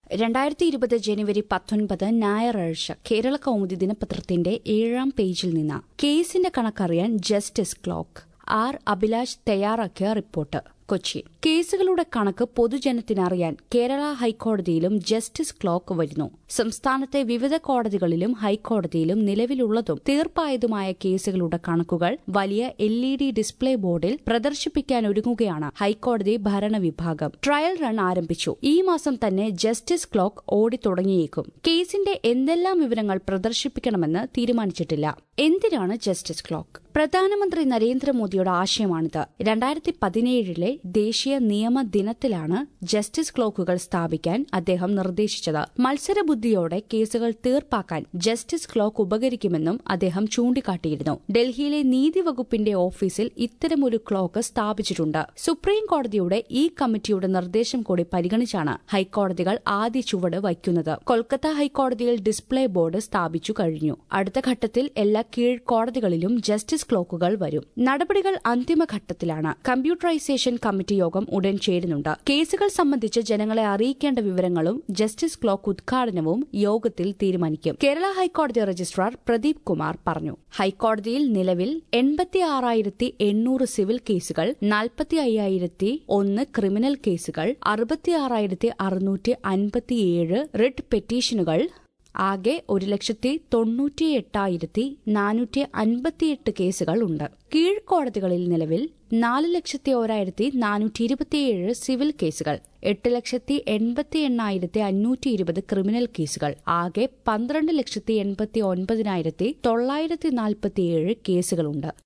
രണ്ടായിരത്തി ഇരുപത് ജനുവരി പത്തൊൻപത് ഞായറാഴ്ച കേരള കൗമുദി ദിനപത്രത്തിന്റെ ഏഴാം പേജിൽ നിന്ന് കേസിന്റെ കണക്കറിയാൻ ജസ്റ്റിസ് ക്ലോക്ക് ആർ അഭിലാഷ് തയ്യാറാക്കിയ റിപ്പോർട്ട് കൊച്ചി കേസുകളുടെ കണക്ക് പൊതുജനത്തിനറിയാൻ കേരള ഹൈക്കോടതിയിലും ജസ്റ്റിസ് ക്ലോക്ക് വരുന്നു സംസ്ഥാനത്തെ വിവിധ കോടതികളിലും ഹൈക്കോടതിയിലും നിലവിലുള്ളതും തീർപ്പായതുമായ കേസുകളുടെ കണക്കുകൾ വലിയ എൽ ഇ ഡി ഡിസ്പ്ലേ ബോർഡിൽ പ്രദർശിപ്പിക്കാൻ ഒരുങ്ങുകയാണ് ഹൈക്കോടതി ഭരണവിഭാഗം ട്രയൽ റൺ ആരംഭിച്ചു ഈ മാസം തന്നെ ജസ്റ്റിസ് ക്ലോക്ക് ഓടിത്തുടങ്ങിയേക്കും കേസിന്റെ എന്തെല്ലാം വിവരങ്ങൾ പ്രദർശിപ്പിക്കണമെന്ന് തീരുമാനിച്ചിട്ടില്ല എന്തിനാണ് ജസ്റ്റിസ് ക്ലോക്ക് പ്രധാനമന്ത്രി നരേന്ദ്രമോദിയുടെ ആശയമാണിത് രണ്ടായിരത്തി പതിനേഴിലെ ദേശീയ നിയമ ദിനത്തിലാണ് ജസ്റ്റിസ് ക്ലോക്കുകൾ സ്ഥാപിക്കാൻ അദ്ദേഹം നിർദ്ദേശിച്ചത് മത്സരബുദ്ധിയോടെ കേസുകൾ തീർപ്പാക്കാൻ ജസ്റ്റിസ് ക്ലോക്ക് ഉപകരിക്കുമെന്നും അദ്ദേഹം ചൂണ്ടിക്കാട്ടിയിരുന്നു ഡൽഹിയിലെ നീതി വകുപ്പിന്റെ ഓഫീസിൽ ഇത്തരമൊരു ക്ലോക്ക് സ്ഥാപിച്ചിട്ടുണ്ട് സുപ്രീം കോടതിയുടെ ഈ കമ്മിറ്റിയുടെ നിർദ്ദേശം കൂടി പരിഗണിച്ചാണ് ഹൈക്കോടതികൾ ആദ്യ ചുവട് വയ്ക്കുന്നത് കൊൽക്കത്ത ഹൈക്കോടതിയിൽ ഡിസ്പ്ലേ ബോർഡ് സ്ഥാപിച്ചു കഴിഞ്ഞു അടുത്ത ഘട്ടത്തിൽ എല്ലാ കീഴ്ക്കോടതികളിലും ജസ്റ്റിസ് ക്ലോക്കുകൾ വരും നടപടികൾ അന്തിമഘട്ടത്തിലാണ് കമ്പ്യൂട്ടറൈസേഷൻ കമ്മിറ്റി യോഗം ഉടൻ ചേരുന്നുണ്ട് കേസുകൾ സംബന്ധിച്ച് ജനങ്ങളെ അറിയിക്കേണ്ട വിവരങ്ങളും ജസ്റ്റിസ് ക്ലോക്ക് ഉദ്ഘാടനവും യോഗത്തിൽ തീരുമാനിക്കും കേരള ഹൈക്കോടതി രജിസ്ട്രാർ പ്രദീപ് കുമാർ പറഞ്ഞു ഹൈക്കോടതിയിൽ നിലവിൽ എൺപത്തി ആറായിരത്തി എണ്ണൂറ് സിവിൽ കേസുകൾ നാൽപ്പത്തി അയ്യായിരത്തി ഒന്ന് ക്രിമിനൽ കേസുകൾ അറുപത്തിയാറായിരത്തി അറുന്നൂറ്റി അൻപത്തിയേഴ് റിട്ട് പെറ്റീഷനുകൾ ആകെ ഒരു ലക്ഷത്തി തൊണ്ണൂറ്റി എട്ടായിരത്തി നാനൂറ്റി അൻപത്തിയെട്ട് കേസുകൾ ഉണ്ട് കീഴ്ക്കോടതികളിൽ നിലവിൽ നാല് ലക്ഷത്തി ഓരായിരത്തി നാനൂറ്റി ഇരുപത്തിയേഴ് സിവിൽ കേസുകൾ എട്ട് ലക്ഷത്തി എൺപത്തി എണ്ണായിരത്തി അഞ്ഞൂറ്റി ഇരുപത് ക്രിമിനൽ കേസുകൾ ആകെ പന്ത്രണ്ട് ലക്ഷത്തി എൺപത്തി ഒൻപതിനായിരത്തി തൊള്ളായിരത്തി നാൽപ്പത്തിയേഴ് കേസുകളുണ്ട്